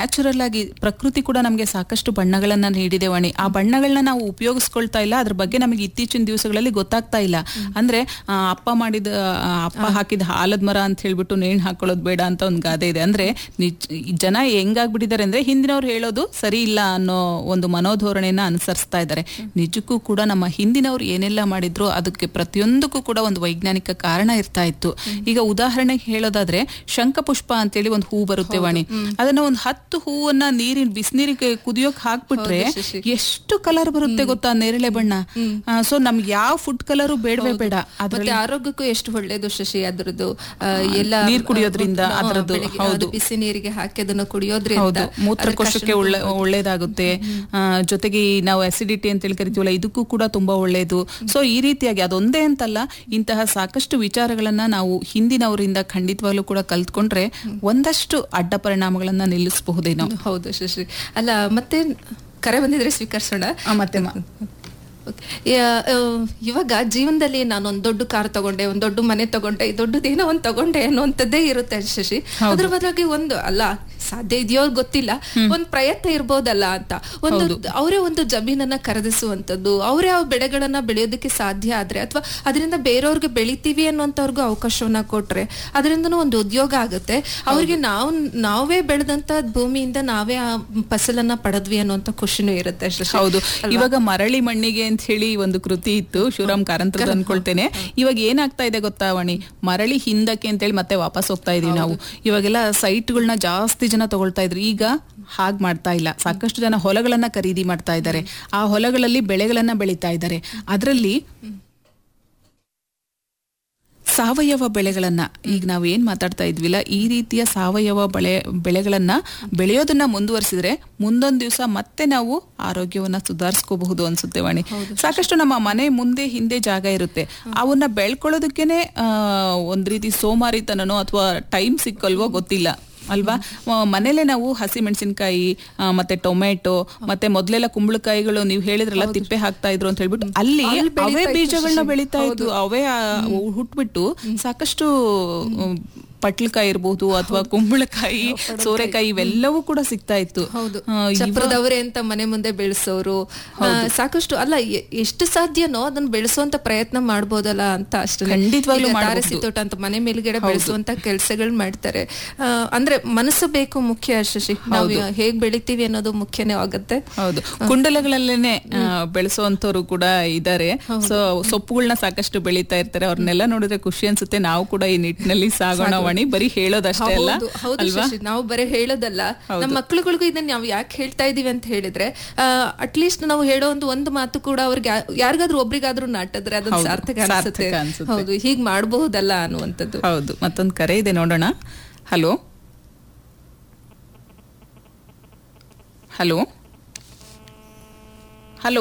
Natural ಆಗಿ ಪ್ರಕೃತಿ ಕೂಡ ನಮಗೆ ಸಾಕಷ್ಟು ಬಣ್ಣಗಳನ್ನ ನೀಡಿದೆ ವಾಣಿ ಆ ಬಣ್ಣಗಳನ್ನ ನಾವು ಉಪಯೋಗಿಸ್ಕೊಳ್ತಾ ಇಲ್ಲ ಅದ್ರ ಬಗ್ಗೆ ನಮಗೆ ಇತ್ತೀಚಿನ ದಿವಸಗಳಲ್ಲಿ ಗೊತ್ತಾಗ್ತಾ ಇಲ್ಲ ಅಂದ್ರೆ ಆ, ಅಪ್ಪ ಮಾಡಿದ ಆ, ಅಪ್ಪ ಹಾಕಿದ ಆಲದ ಮರ ಅಂತ ಹೇಳ್ಬಿಟ್ಟು ನೇಣು ಹಾಕೊಳ್ಳೋದು ಬೇಡ ಅಂತ ಒಂದು ಗಾದೆ ಇದೆ ಅಂದ್ರೆ ನಿಜ ಈ ಜನ ಹೆಂಗಾಗ್ಬಿಟ್ಟಿದ್ದಾರೆ ಅಂದ್ರೆ ಹಿಂದಿನವ್ರು ಹೇಳೋದು ಸರಿ ಇಲ್ಲ ಅನ್ನೋ ಒಂದು ಮನೋಧೋರಣೆಯನ್ನ ಅನುಸರಿಸ್ತಾ ಇದ್ದಾರೆ ನಿಜಕ್ಕೂ ಕೂಡ ನಮ್ಮ ಹಿಂದಿನವ್ರು ಏನೆಲ್ಲ ಮಾಡಿದ್ರು ಅದಕ್ಕೆ ಪ್ರತಿಯೊಂದಕ್ಕೂ ಕೂಡ ಒಂದು ವೈಜ್ಞಾನಿಕ ಕಾರಣ ಇರ್ತಾ ಇತ್ತು ಈಗ ಉದಾಹರಣೆಗೆ ಹೇಳೋದಾದ್ರೆ ಶಂಖಪುಷ್ಪ ಅಂತೇಳಿ ಒಂದು ಹೂ ಬರುತ್ತೆ ವಾಣಿ ಅದನ್ನ ಒಂದು ಹತ್ತು ಹೂವನ್ನ ನೀರಿನ ಬಿಸಿನೀರಿಗೆ ಕುದಿಯೋಕ್ ಹಾಕ್ಬಿಟ್ರೆ ಎಷ್ಟು ಕಲರ್ ಬರುತ್ತೆ ಗೊತ್ತಾ ನೇರಳೆ ಬಣ್ಣ ಸೊ ನಮ್ಗೆ ಯಾವ ಫುಡ್ ಕಲರು ಬೇಡವೇ ಬೇಡ ಮತ್ತೆ ಆರೋಗ್ಯಕ್ಕೂ ಎಷ್ಟು ಒಳ್ಳೇದು ಶಶಿ ಅದ್ರದ್ದು ಆ, ಎಲ್ಲ ನೀರ್ ಕುಡಿಯೋದ್ರಿಂದ ಹಾ, ಅದ್ರದ್ದು, ಬೆಳಿಗ್ಗೆ ಹೌದು. ಅದು ಬಿಸಿ ನೀರಿಗೆ ಹಾಕಿ ಅದನ್ನ ಕುಡಿಯೋದ್ರಿಂದ ಹೌದು ಮೂತ್ರಕೋಶಕ್ಕೆ ಒಳ್ಳೆ ಒಳ್ಳೇದಾಗುತ್ತೆ ಆ, ಜೊತೆಗೆ ಈ ನಾವು ಅಸಿಡಿಟಿ ಅಂತ ಹೇಳಿ ಕರಿತೀವಲ್ಲ ಇದಕ್ಕೂ ಕೂಡ ತುಂಬಾ ಒಳ್ಳೆಯದು ಸೊ ಈ ರೀತಿಯಾಗಿ ಅದೊಂದೇ ಅಂತಲ್ಲ ಇಂತಹ ಸಾಕಷ್ಟು ವಿಚಾರಗಳನ್ನ ನಾವು ಹಿಂದಿನವರಿಂದ ಖಂಡಿತವಾಗ್ಲೂ ಕೂಡ ಕಲ್ತ್ಕೊಂಡ್ರೆ ಒಂದಷ್ಟು ಅಡ್ಡ ಪರಿಣಾಮಗಳನ್ನ ನಿಲ್ಲಿಸಬಹುದೇನೋ ಹೌದು ಶಶಿ ಅಲ್ಲ ಮತ್ತೆ ಕರೆ ಬಂದಿದ್ರೆ ಸ್ವೀಕರಿಸೋಣ ಮತ್ತೆ Okay. ಯಾ- ಆ, ಇವಾಗ ಜೀವನದಲ್ಲಿ ನಾನು ಒಂದ್ ದೊಡ್ಡ ಕಾರ್ ತಗೊಂಡೆ ಒಂದ್ ದೊಡ್ಡ ಮನೆ ತಗೊಂಡೆ ದೊಡ್ಡದೇನೋ ಒಂದ್ ತಗೊಂಡೆ ಅನ್ನುವಂಥದ್ದೇ ಇರುತ್ತೆ ಶಶಿ ಅದ್ರ ಬದಲಾಗಿ ಒಂದು ಅಲ್ಲ ಸಾಧ್ಯ ಇದೆಯೋ ಗೊತ್ತಿಲ್ಲ ಒಂದ್ ಪ್ರಯತ್ನ ಇರ್ಬೋದಲ್ಲ ಅಂತ ಒಂದು ಅವರೇ ಒಂದು ಜಮೀನನ್ನ ಖರೀದಿಸುವಂತದ್ದು ಅವರೇ ಆ ಬೆಳೆಗಳನ್ನ ಬೆಳೆಯೋದಕ್ಕೆ ಸಾಧ್ಯ ಆದ್ರೆ ಅಥವಾ ಅದರಿಂದ ಬೇರೆಯವ್ರಿಗೆ ಬೆಳಿತೀವಿ ಅನ್ನುವಂಥವ್ರಿಗೂ ಅವಕಾಶವನ್ನ ಕೊಟ್ರೆ ಅದರಿಂದನೂ ಒಂದು ಉದ್ಯೋಗ ಆಗುತ್ತೆ ಅವ್ರಿಗೆ ನಾವು ನಾವೇ ಬೆಳೆದಂತ ಭೂಮಿಯಿಂದ ನಾವೇ ಆ ಫಸಲನ್ನ ಪಡೆದ್ವಿ ಅನ್ನುವಂಥ ಖುಷಿನೂ ಇರುತ್ತೆ ಶಶಿ ಹೌದು ಇವಾಗ ಮರಳಿ ಮಣ್ಣಿಗೆ ಅಂತ ಹೇಳಿ ಒಂದು ಕೃತಿ ಇತ್ತು ಶಿವರಾಮ್ ಕಾರಂತರದ್ದು ಅನ್ಕೊಳ್ತೇನೆ ಇವಾಗ ಏನಾಗ್ತಾ ಇದೆ ಗೊತ್ತಾ ವಾಣಿ ಮರಳಿ ಹಿಂದಕ್ಕೆ ಅಂತೇಳಿ ಮತ್ತೆ ವಾಪಸ್ ಹೋಗ್ತಾ ಇದೀವಿ ನಾವು ಇವಾಗೆಲ್ಲ ಸೈಟ್ಗಳನ್ನ ಜಾಸ್ತಿ ಜನ ತಗೊಳ್ತಾ ಇದ್ರು ಈಗ ಹಾಗ್ ಮಾಡ್ತಾ ಇಲ್ಲ ಸಾಕಷ್ಟು ಜನ ಹೊಲಗಳನ್ನ ಖರೀದಿ ಮಾಡ್ತಾ ಇದ್ದಾರೆ ಆ ಹೊಲಗಳಲ್ಲಿ ಬೆಳೆಗಳನ್ನ ಬೆಳೀತಾ ಇದ್ದಾರೆ ಅದರಲ್ಲಿ ಸಾವಯವ ಬೆಳೆಗಳನ್ನ ಈಗ ನಾವು ಏನ್ ಮಾತಾಡ್ತಾ ಇದ್ವಿಲ್ಲ ಈ ರೀತಿಯ ಸಾವಯವ ಬೆಳೆ ಬೆಳೆಗಳನ್ನ ಬೆಳೆಯೋದನ್ನ ಮುಂದುವರಿಸಿದ್ರೆ ಮುಂದೊಂದು ದಿವಸ ಮತ್ತೆ ನಾವು ಆರೋಗ್ಯವನ್ನ ಸುಧಾರಿಸ್ಕೋಬಹುದು ಅನ್ಸುತ್ತೆ ವಾಣಿ ಸಾಕಷ್ಟು ನಮ್ಮ ಮನೆ ಮುಂದೆ ಹಿಂದೆ ಜಾಗ ಇರುತ್ತೆ ಅವನ್ನ ಬೆಳ್ಕೊಳ್ಳೋದಕ್ಕೇನೆ ಆ, ಒಂದ್ ರೀತಿ ಸೋಮಾರಿತನನೋ ಅಥವಾ ಟೈಮ್ ಸಿಕ್ಕಲ್ವೋ ಗೊತ್ತಿಲ್ಲ ಅಲ್ವಾ ಆ, ಮನೇಲೆ ನಾವು ಹಸಿ ಮೆಣಸಿನಕಾಯಿ ಮತ್ತೆ ಟೊಮೆಟೊ ಮತ್ತೆ ಮೊದ್ಲೆಲ್ಲ ಕುಂಬಳಕಾಯಿಗಳು ನೀವು ಹೇಳಿದ್ರಲ್ಲ ತಿಪ್ಪೆ ಹಾಕ್ತಾ ಇದ್ರು ಅಂತ ಹೇಳ್ಬಿಟ್ಟು ಅಲ್ಲಿ ಅವೇ ಬೀಜಗಳನ್ನ ಬೆಳೀತಾ ಇತ್ತು ಅವೇ ಆ, ಹುಟ್ಬಿಟ್ಟು ಸಾಕಷ್ಟು ಉಮ್, ಪಟ್ಲಕಾಯಿ ಇರ್ಬೋದು ಅಥವಾ ಕುಂಬಳಕಾಯಿ ಸೋರೆಕಾಯಿ ಇವೆಲ್ಲವೂ ಕೂಡ ಸಿಗ್ತಾ ಇತ್ತು ಹೌದು ಆ, ಇವ- ಚಪ್ರದವರೇ ಅಂತ ಮನೆ ಮುಂದೆ ಬೆಳೆಸೋರು ಆ, ಸಾಕಷ್ಟು ಅಲ್ಲ ಎ- ಎಷ್ಟು ಸಾಧ್ಯನೋ ಅದನ್ನ ಬೆಳೆಸುವಂತ ಪ್ರಯತ್ನ ಮಾಡ್ಬೋದಲ್ಲ ಅಂತ ಅಷ್ಟೇ ಖಂಡಿತವಾಗ್ಲೂ ಮಾಡ್ಬೋದು. ತಾರಸಿ ತೋಟ ಅಂತ ಮನೆ ಮೇಲ್ಗಡೆ ಬೆಳೆಸುವಂತ ಕೆಲಸಗಳು ಮಾಡ್ತಾರೆ ಆ, ಅಂದ್ರೆ ಮನಸ್ಸು ಬೇಕು ಮುಖ್ಯ ಶಶಿ ನಾವು ಹೇಗ್ ಬೆಳಿತೀವಿ ಅನ್ನೋದು ಮುಖ್ಯನೇ ಆಗುತ್ತೆ ಹೌದು ಕುಂಡಲಗಳಲ್ಲೇನೆ ಆ, ಬೆಳೆಸುವಂತವ್ರು ಕೂಡ ಇದ್ದಾರೆ ಸೊ ಸೊಪ್ಪುಗಳನ್ನ ಸಾಕಷ್ಟು ಬೆಳೀತಾ ಇರ್ತಾರೆ ಅವ್ರನ್ನೆಲ್ಲ ನೋಡಿದ್ರೆ ಖುಷಿ ಅನ್ಸುತ್ತೆ ನಾವು ಕೂಡ ಈ ನಿಟ್ಟಿನಲ್ಲಿ ಸಾಗೋಣ ವಾಣಿ ಬರೀ ಹೇಳೋದಷ್ಟೇ ಅಲ್ಲ ಹೌದು ಹೌದು ಅಲ್ವಾ ಶಶಿ ನಾವು ಬರೀ ಹೇಳೋದಲ್ಲ ನಮ್ಮ ಮಕ್ಳುಗಳಿಗೂ ಇದನ್ನ ನಾವು ಯಾಕೆ ಹೇಳ್ತಾ ಇದೀವಿ ಅಂತ ಹೇಳಿದ್ರೆ ಅಟ್ಲೀಸ್ಟ್ ನಾವು ಹೇಳೋ ಒಂದು ಒಂದು ಮಾತು ಕೂಡ ಅವ್ರಿಗೆ ಯಾ- ಯಾರಿಗಾದ್ರೂ ಒಬ್ರಿಗಾದ್ರೂ ನಾಟಿದ್ರೆ ಅದನ್ನ ಹೌದು, ಸಾರ್ಥಕ ಅನ್ಸುತ್ತೆ ಸಾರ್ಥಕ ಅನ್ಸುತ್ತೆ. ಹೌದು ಹೀಗ್ ಮಾಡಬಹುದಲ್ಲ ಅನ್ನುವಂಥದ್ದು ಹೌದು ಮತ್ತೊಂದು ಕರೆ ಇದೆ ನೋಡೋಣ hello hello hello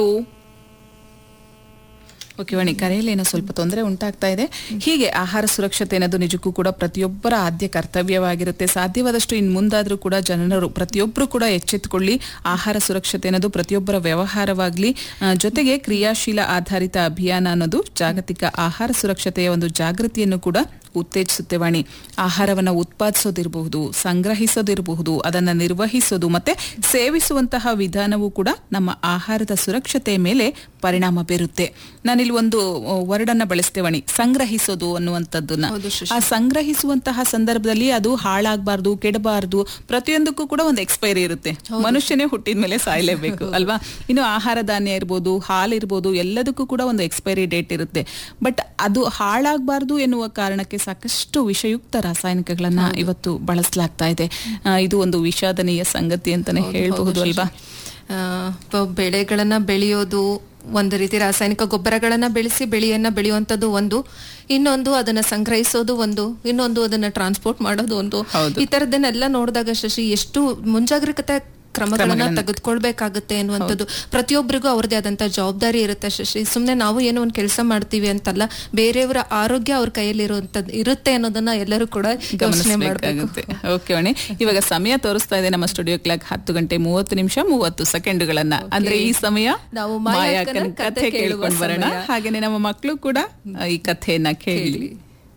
okay Vani ಕರೆಯಲ್ಲಿ ಏನೋ ಸ್ವಲ್ಪ ತೊಂದರೆ ಉಂಟಾಗ್ತಾ ಇದೆ ಹೀಗೆ ಆಹಾರ ಸುರಕ್ಷತೆ ಅನ್ನೋದು ನಿಜಕ್ಕೂ ಕೂಡ ಪ್ರತಿಯೊಬ್ಬರ ಆದ್ಯ ಕರ್ತವ್ಯವಾಗಿರುತ್ತೆ ಸಾಧ್ಯವಾದಷ್ಟು ಇನ್ನು ಮುಂದಾದ್ರೂ ಕೂಡ ಜನರು ಪ್ರತಿಯೊಬ್ಬರು ಕೂಡ ಎಚ್ಚೆತ್ತುಕೊಳ್ಳಿ ಆಹಾರ ಸುರಕ್ಷತೆ ಅನ್ನೋದು ಪ್ರತಿಯೊಬ್ಬರ ವ್ಯವಹಾರವಾಗ್ಲಿ ಆ, ಜೊತೆಗೆ ಕ್ರಿಯಾಶೀಲ ಆಧಾರಿತ ಅಭಿಯಾನ ಅನ್ನೋದು ಜಾಗತಿಕ ಆಹಾರ ಸುರಕ್ಷತೆಯ ಒಂದು ಜಾಗೃತಿಯನ್ನು ಕೂಡ ಉತ್ತೇಜಿಸುತ್ತೆ ವಾಣಿ ಆಹಾರವನ್ನು ಉತ್ಪಾದಿಸೋದಿರಬಹುದು ಸಂಗ್ರಹಿಸೋದಿರಬಹುದು ಅದನ್ನ ನಿರ್ವಹಿಸೋದು ಮತ್ತೆ ಸೇವಿಸುವಂತಹ ವಿಧಾನವೂ ಕೂಡ ನಮ್ಮ ಆಹಾರದ ಸುರಕ್ಷತೆಯ ಮೇಲೆ ಪರಿಣಾಮ ಬೀರುತ್ತೆ ನಾನಿಲ್ಲಿ ಒಂದು ವರ್ಡ್ ಅನ್ನ ಬಳಸ್ತೇವಣಿ ಸಂಗ್ರಹಿಸೋದು ಅನ್ನುವಂಥದ್ದನ್ನ ಆ ಸಂಗ್ರಹಿಸುವಂತಹ ಸಂದರ್ಭದಲ್ಲಿ ಅದು ಹಾಳಾಗಬಾರ್ದು ಕೆಡಬಾರ್ದು ಪ್ರತಿಯೊಂದಕ್ಕೂ ಕೂಡ ಒಂದು ಎಕ್ಸ್ಪೈರಿ ಇರುತ್ತೆ ಮನುಷ್ಯನೇ ಹುಟ್ಟಿದ ಮೇಲೆ ಸಾಯಲೇಬೇಕು ಅಲ್ವಾ ಇನ್ನು ಆಹಾರ ಧಾನ್ಯ ಇರ್ಬೋದು ಹಾಲು ಇರ್ಬೋದು ಎಲ್ಲದಕ್ಕೂ ಕೂಡ ಒಂದು ಎಕ್ಸ್ಪೈರಿ ಡೇಟ್ ಇರುತ್ತೆ ಬಟ್ ಅದು ಹಾಳಾಗಬಾರ್ದು ಎನ್ನುವ ಕಾರಣಕ್ಕೆ ಸಾಕಷ್ಟು ವಿಷಯುಕ್ತ ರಾಸಾಯನಿಕಗಳನ್ನ ಇವತ್ತು ಬಳಸಲಾಗ್ತಾ ಇದೆ ಆ, ಇದು ಒಂದು ವಿಷಾದನೀಯ ಸಂಗತಿ ಅಂತಾನೆ ಹೇಳ್ಬಹುದು ಅಲ್ವಾ ಆ, ಪ- ಬೆಳೆಗಳನ್ನ ಬೆಳೆಯೋದು ಒಂದು ರೀತಿ ರಾಸಾಯನಿಕ ಗೊಬ್ಬರಗಳನ್ನ ಬೆಳೆಸಿ ಬೆಳೆಯನ್ನ ಬೆಳೆಯುವಂಥದ್ದು ಒಂದು ಇನ್ನೊಂದು ಅದನ್ನ ಸಂಗ್ರಹಿಸೋದು ಒಂದು ಇನ್ನೊಂದು ಅದನ್ನ ಟ್ರಾನ್ಸ್ಪೋರ್ಟ್ ಮಾಡೋದು ಒಂದು ಈ ತರದನ್ನೆಲ್ಲ ನೋಡಿದಾಗ ಶಶಿ ಎಷ್ಟು ಮುಂಜಾಗ್ರತೆ ಕ್ರಮಗಳನ್ನ ತೆಗೆದುಕೊಳ್ಬೇಕಾಗುತ್ತೆ ಅನ್ನುವಂಥದ್ದು ಪ್ರತಿಯೊಬ್ಬರಿಗೂ ಅವ್ರದೇ ಆದಂತ ಜವಾಬ್ದಾರಿ ಇರುತ್ತೆ ಶಶಿ ಸುಮ್ನೆ ನಾವು ಏನೋ ಒಂದು ಕೆಲಸ ಮಾಡ್ತೀವಿ ಅಂತಲ್ಲ ಬೇರೆಯವರ ಆರೋಗ್ಯ ಅವ್ರ ಕೈಯಲ್ಲಿರುವಂತದ್ದು ಇರುತ್ತೆ ಅನ್ನೋದನ್ನ ಎಲ್ಲರೂ ಕೂಡ ಯೋಚನೆ ಮಾಡಬೇಕು ಗಮನಿಸಬೇಕಾಗುತ್ತೆ ಓಕೆ ಅಣಿ ಇವಾಗ ಸಮಯ ತೋರಿಸ್ತಾ ಇದೆ ನಮ್ಮ ಸ್ಟುಡಿಯೋ ಕ್ಲಾಕ್ ಹತ್ತು ಗಂಟೆ ಮೂವತ್ತು ನಿಮಿಷ ಮೂವತ್ತು ಸೆಕೆಂಡ್ಗಳನ್ನ ಅಂದ್ರೆ ಈ ಸಮಯ ನಾವು ಮಾಯಾಕನ ಮಾಯಾಕನ ಕಥೆ ಕಥೆ ಕೇಳುವ ಕೇಳ್ಕೊಂಡು ಬರೋಣ ಸಮಯ. ಹಾಗೇನೆ ನಮ್ಮ ಮಕ್ಕಳು ಕೂಡ ಆ, ಈ ಕಥೆಯನ್ನ ಕೇಳಿ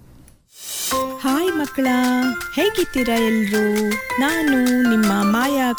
ಹಾಯ್ ಮಕ್ಕಳ ಹೇಗಿದ್ದೀರಾ ಎಲ್ರು ನಾನು ನಿಮ್ಮ ಮಾಯಾ